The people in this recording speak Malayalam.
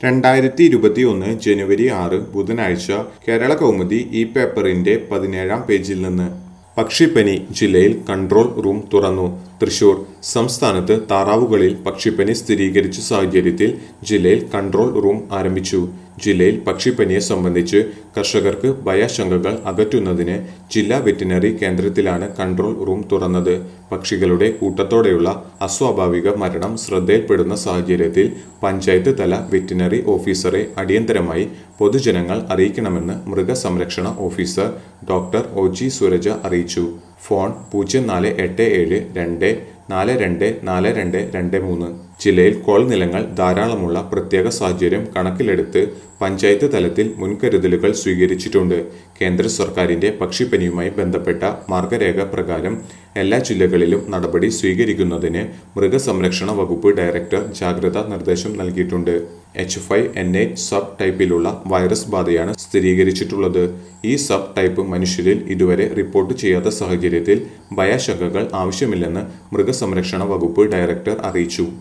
രണ്ടായിരത്തി ഇരുപത്തി ഒന്ന് ജനുവരി ആറ് ബുധനാഴ്ച കേരള കൗമുദി ഈ പേപ്പറിന്റെ പതിനേഴാം പേജിൽ നിന്ന് പക്ഷിപ്പനി ജില്ലയിൽ കൺട്രോൾ റൂം തുറന്നു തൃശൂർ സംസ്ഥാനത്ത് താറാവുകളിൽ പക്ഷിപ്പനി സ്ഥിരീകരിച്ച സാഹചര്യത്തിൽ ജില്ലയിൽ കൺട്രോൾ റൂം ആരംഭിച്ചു ജില്ലയിൽ പക്ഷിപ്പനിയെ സംബന്ധിച്ച് കർഷകർക്ക് ഭയാശങ്കകൾ അകറ്റുന്നതിന് ജില്ലാ വെറ്റിനറി കേന്ദ്രത്തിലാണ് കൺട്രോൾ റൂം തുറന്നത് പക്ഷികളുടെ കൂട്ടത്തോടെയുള്ള അസ്വാഭാവിക മരണം ശ്രദ്ധയിൽപ്പെടുന്ന സാഹചര്യത്തിൽ പഞ്ചായത്ത് തല വെറ്റിനറി ഓഫീസറെ അടിയന്തരമായി പൊതുജനങ്ങൾ അറിയിക്കണമെന്ന് മൃഗസംരക്ഷണ officer doctor O G Suraja അറിയിച്ചു ഫോൺ പൂജ്യം നാല് എട്ട് ഏഴ് രണ്ട് നാല് രണ്ട് നാല് രണ്ട് രണ്ട് മൂന്ന് ജില്ലയിൽ കോൾ നിലങ്ങൾ ധാരാളമുള്ള പ്രത്യേക സാഹചര്യം കണക്കിലെടുത്ത് പഞ്ചായത്ത് തലത്തിൽ മുൻകരുതലുകൾ സ്വീകരിച്ചിട്ടുണ്ട് കേന്ദ്ര സർക്കാരിന്റെ പക്ഷിപ്പനിയുമായി ബന്ധപ്പെട്ട മാർഗരേഖ പ്രകാരം എല്ലാ ജില്ലകളിലും നടപടി സ്വീകരിക്കുന്നതിന് മൃഗസംരക്ഷണ വകുപ്പ് ഡയറക്ടർ ജാഗ്രതാ നിർദ്ദേശം നൽകിയിട്ടുണ്ട് H five N eight sub ടൈപ്പിലുള്ള വൈറസ് ബാധയാണ് സ്ഥിരീകരിച്ചിട്ടുള്ളത് ഈ സബ് ടൈപ്പ് മനുഷ്യരിൽ ഇതുവരെ റിപ്പോർട്ട് ചെയ്യാത്ത സാഹചര്യത്തിൽ ഭയാശങ്കകൾ ആവശ്യമില്ലെന്ന് മൃഗസംരക്ഷണ വകുപ്പ് ഡയറക്ടർ അറിയിച്ചു